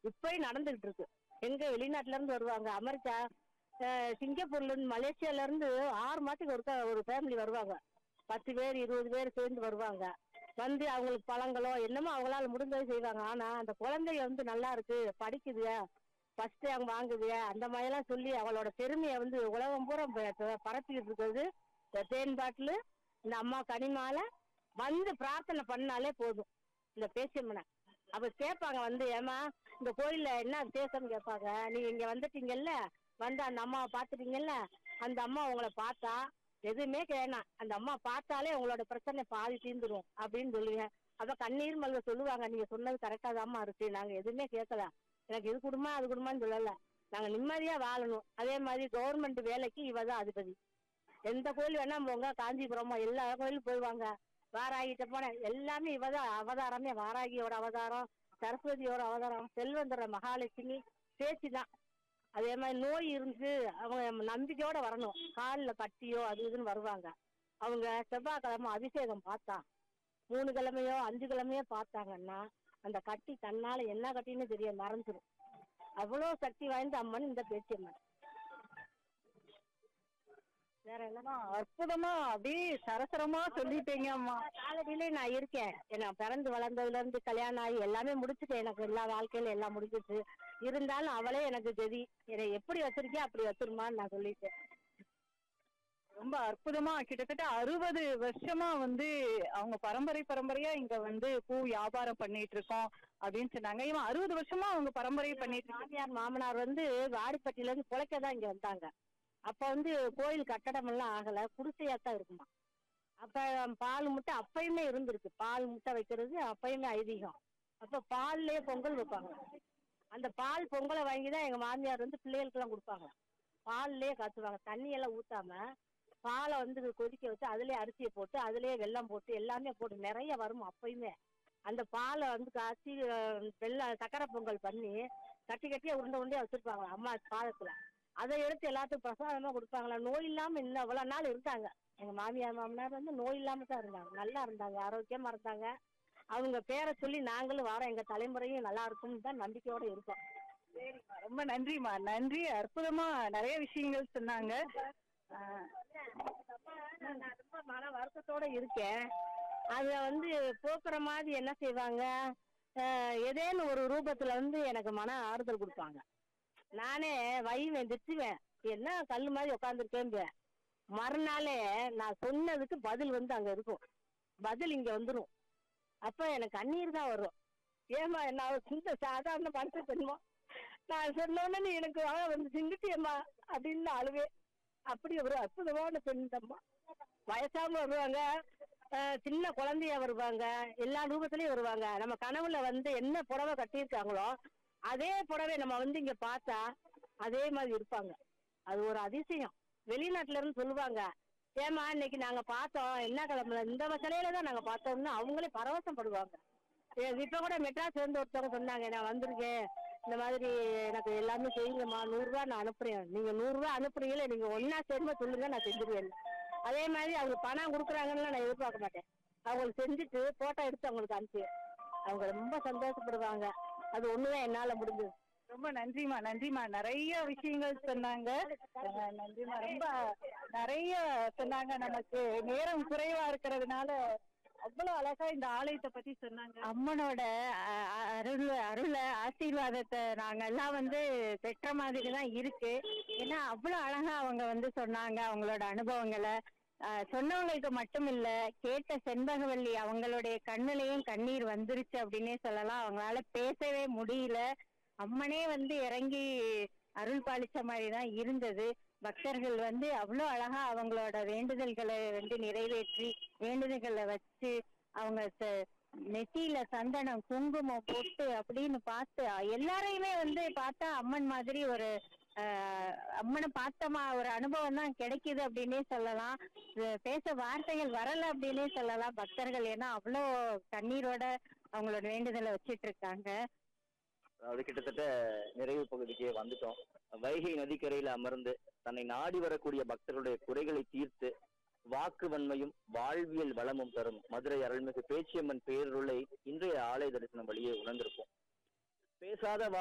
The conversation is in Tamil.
இப்பயும் நடந்துகிட்டு இருக்கு எங்க வெளிநாட்டுல இருந்து வருவாங்க அமெரிக்கா அஹ், சிங்கப்பூர்ல இருந்து மலேசியால இருந்து ஆறு மாசத்துக்கு ஒருக்கா ஒரு ஃபேமிலி வருவாங்க பத்து பேர் இருபது பேர் சேர்ந்து வருவாங்க வந்து அவங்களுக்கு பழங்களோ என்னமோ அவங்களால முடிஞ்சதை செய்வாங்க ஆனா அந்த குழந்தைய வந்து நல்லா இருக்கு படிக்குது ஃபர்ஸ்ட் அவங்க வாங்குது அந்த மாதிரி எல்லாம் சொல்லி அவளோட பெருமையை வந்து உலகம் பூரா ப- ப- பரப்பிக்கிட்டு இருக்கிறது இந்த தேன் பாட்டில் இந்த அம்மா கனிமால வந்து பிரார்த்தனை பண்ணாலே போதும் இந்த பேசியம்மனை அப்ப கேட்பாங்க வந்து ஏமா இந்த கோயில்ல என்ன விசேஷம்னு கேட்பாங்க நீங்க இங்க வந்துட்டீங்கல்ல வந்து அந்த அம்மாவை பார்த்துட்டீங்கல்ல அந்த அம்மா உங்களை பார்த்தா எதுவுமே வேணாம் அந்த அம்மா பார்த்தாலே உங்களோட பிரச்சனை பாதி தீர்ந்துரும் அப்படின்னு சொல்லுங்க அப்ப கண்ணீர் மல்க சொல்லுவாங்க நீங்க சொன்னது கரெக்டா தாம்மா இருக்கு நாங்க எதுவுமே கேட்கல எனக்கு இது குடுமா அது குடுமான்னு சொல்லல நாங்க நிம்மதியா வாழணும் அதே மாதிரி கவர்மெண்ட் வேலைக்கு இவ தான் அதிபதி எந்த கோயில் வேணா போங்க காஞ்சிபுரமோ எல்லா கோயிலும் போய்வாங்க வாராகிட்ட போன எல்லாமே இவதான் அவதாரமே வாராகியோட அவதாரம் சரஸ்வதியோட அவதாரம் செல்வந்தர மகாலட்சுமி பேச்சு தான் அதே மாதிரி நோய் இருந்து அவங்க நம்பிக்கையோட வரணும் காலில் கட்டியோ அது இதுன்னு வருவாங்க அவங்க செவ்வாய்க்கிழமை அபிஷேகம் பார்த்தா மூணு கிழமையோ அஞ்சு கிழமையோ பார்த்தாங்கன்னா அந்த கட்டி தன்னால என்ன கட்டின்னு தெரிய மறந்துடும் அவ்வளோ சக்தி வாய்ந்த அம்மன் இந்த பேச்சியம்மன் வேற என்னமா அற்புதமா அப்படியே சரசரமா சொல்லிட்டீங்க அம்மா காலடியிலே நான் இருக்கேன் நான் பிறந்து வளர்ந்ததுல இருந்து கல்யாணம் ஆகி எல்லாமே முடிச்சுட்டேன் எனக்கு எல்லா வாழ்க்கையில எல்லாம் முடிஞ்சிச்சு இருந்தாலும் அவளே எனக்கு கதி என்னை எப்படி வச்சிருக்கியா அப்படி வச்சிருமான்னு நான் சொல்லிட்டேன் ரொம்ப அற்புதமா கிட்டத்தட்ட அறுபது வருஷமா வந்து அவங்க பரம்பரை பரம்பரையா இங்க வந்து பூ வியாபாரம் பண்ணிட்டு இருக்கோம் அப்படின்னு சொன்னாங்க இவன் அறுபது வருஷமா அவங்க பரம்பரை பண்ணிட்டு இருக்காங்க மாமியார் மாமனார் வந்து வாடிப்பட்டியில இருந்து புழைக்க தான் இங்க வந்தாங்க அப்ப வந்து கோயில் கட்டடம் எல்லாம் ஆகல குடிசையா தான் இருக்குமா அப்ப பால் முட்டை அப்பயுமே இருந்திருக்கு பால் முட்டை வைக்கிறது அப்பயுமே ஐதீகம் அப்ப பால்லயே பொங்கல் வைப்பாங்க அந்த பால் பொங்கலை வாங்கி தான் எங்க மாமியார் வந்து பிள்ளைகளுக்கு எல்லாம் கொடுப்பாங்க பால்லயே காய்ச்சுவாங்க தண்ணி எல்லாம் ஊத்தாம பாலை வந்து கொதிக்க வச்சு அதுலயே அரிசியை போட்டு அதுலயே வெல்லம் போட்டு எல்லாமே போட்டு நிறைய வரும் அப்பயுமே அந்த பாலை வந்து காய்ச்சி அஹ், வெல்லம் சக்கரை பொங்கல் பண்ணி கட்டி கட்டியா உருண்டை உருண்டையா வச்சிருப்பாங்க அம்மா பாதத்துல அதை எடுத்து எல்லாத்துக்கும் பிரசாதமா கொடுப்பாங்களா நோய் இல்லாம இன்னும் அவ்வளவு நாள் இருந்தாங்க எங்க மாமியார் மாமனார் வந்து நோய் இல்லாம தான் இருந்தாங்க நல்லா இருந்தாங்க ஆரோக்கியமா இருந்தாங்க அவங்க பேரை சொல்லி நாங்களும் வரோம் எங்க தலைமுறையும் நல்லா இருக்கும்னு தான் நம்பிக்கையோட இருக்கோம் ரொம்ப நன்றிம்மா நன்றி அற்புதமா நிறைய விஷயங்கள் சொன்னாங்க ஆஹ் நான் ரொம்ப மன வருத்தத்தோட இருக்கேன் அத வந்து போக்குற மாதிரி என்ன செய்வாங்க அஹ், ஏதேனும் ஒரு ரூபத்துல வந்து எனக்கு மன ஆறுதல் கொடுப்பாங்க நானே வைவேன் திட்டுவேன் என்ன கல்லு மாதிரி உட்காந்துருக்கேன் மறுநாளே நான் சொன்னதுக்கு பதில் வந்து அங்க இருக்கும் பதில் இங்க வந்துரும் அப்ப எனக்கு கண்ணீர் தான் வரும் ஏமா நான் சிந்த சாதாரண மனசு பெண்மா நான் சொன்னோன்னு நீ எனக்கு வாழ வந்து சிந்திட்டியம்மா அப்படின்னு நான் அழுவேன் அப்படி ஒரு அற்புதமான பெண் அம்மா வயசாம வருவாங்க அஹ் சின்ன குழந்தையா வருவாங்க எல்லா ரூபத்திலயும் வருவாங்க நம்ம கனவுல வந்து என்ன புடவை கட்டியிருக்காங்களோ அதே புடவை நம்ம வந்து இங்க பார்த்தா அதே மாதிரி இருப்பாங்க அது ஒரு அதிசயம் வெளிநாட்டுல இருந்து சொல்லுவாங்க ஏமா இன்னைக்கு நாங்க பார்த்தோம் என்ன கிழமை இந்த சிலையில தான் நாங்க பார்த்தோம்னு அவங்களே பரவசப்படுவாங்க ஏ, இப்ப கூட மெட்ராஸ் இருந்து ஒருத்தவங்க சொன்னாங்க நான் வந்திருக்கேன் இந்த மாதிரி எனக்கு எல்லாமே செய்யுங்கம்மா நூறு ரூபா நான் அனுப்புறேன் நீங்க நூறு ரூபா அனுப்புறீங்களே நீங்க ஒன்னா சேர்ந்து சொல்லுங்க நான் செஞ்சுருவேன் அதே மாதிரி அவங்க பணம் கொடுக்குறாங்கன்னு நான் எதிர்பார்க்க மாட்டேன் அவங்களுக்கு செஞ்சுட்டு போட்டோ எடுத்து அவங்களுக்கு அனுப்பி அவங்க ரொம்ப சந்தோஷப்படுவாங்க அது ஒண்ணுதான் என்னால முடிஞ்சது ரொம்ப நன்றிம்மா நன்றிம்மா நிறைய விஷயங்கள் சொன்னாங்க அஹ் நன்றிம்மா ரொம்ப நிறைய சொன்னாங்க நமக்கு நேரம் குறைவா இருக்கிறதுனால அவ்வளவு அழகா இந்த ஆலயத்தை பத்தி சொன்னாங்க அம்மனோட அ- அ- அருள் அருள ஆசீர்வாதத்தை நாங்க எல்லாம் வந்து பெற்ற மாதிரி தான் இருக்கு ஏன்னா அவ்வளவு அழகா அவங்க வந்து சொன்னாங்க அவங்களோட அனுபவங்களை அஹ், சொன்னவங்களுக்கு மட்டும் இல்ல கேட்ட செண்பகவல்லி அவங்களுடைய கண்ணுலயும் கண்ணீர் வந்துருச்சு அப்படின்னே சொல்லலாம் அவங்களால பேசவே முடியல அம்மனே வந்து இறங்கி அருள் பாலிச்ச மாதிரி தான் இருந்தது பக்தர்கள் வந்து அவ்வளோ அழகா அவங்களோட வேண்டுதல்களை வந்து நிறைவேற்றி வேண்டுதல்களை வச்சு அவங்க ச- நெத்தியில சந்தனம் குங்குமம் பொட்டு அப்படின்னு பார்த்து எல்லாரையுமே வந்து பார்த்தா அம்மன் மாதிரி ஒரு ஆஹ், அம்மனை பார்த்தமா ஒரு அனுபவம் தான் கிடைக்குது அப்படின்னே சொல்லலாம் இது பேச வார்த்தைகள் வரல அப்படின்னே சொல்லலாம் பக்தர்கள் ஏன்னா அவ்வளோ கண்ணீரோட அவங்களோட வேண்டுதலை வச்சிட்டு இருக்காங்க அது கிட்டத்தட்ட நிறைவு பகுதிக்கே வந்துட்டோம் வைகை நதிக்கரையில அமர்ந்து தன்னை நாடி வரக்கூடிய பக்தர்களுடைய குறைகளை தீர்த்து வாக்கு வன்மையும் வாழ்வியல் வளமும் தரும் மதுரை அருள்மிகு பேச்சியம்மன் பேரருளை இன்றைய ஆலய தரிசனம் வழியே உணர்ந்திருப்போம் பேசாத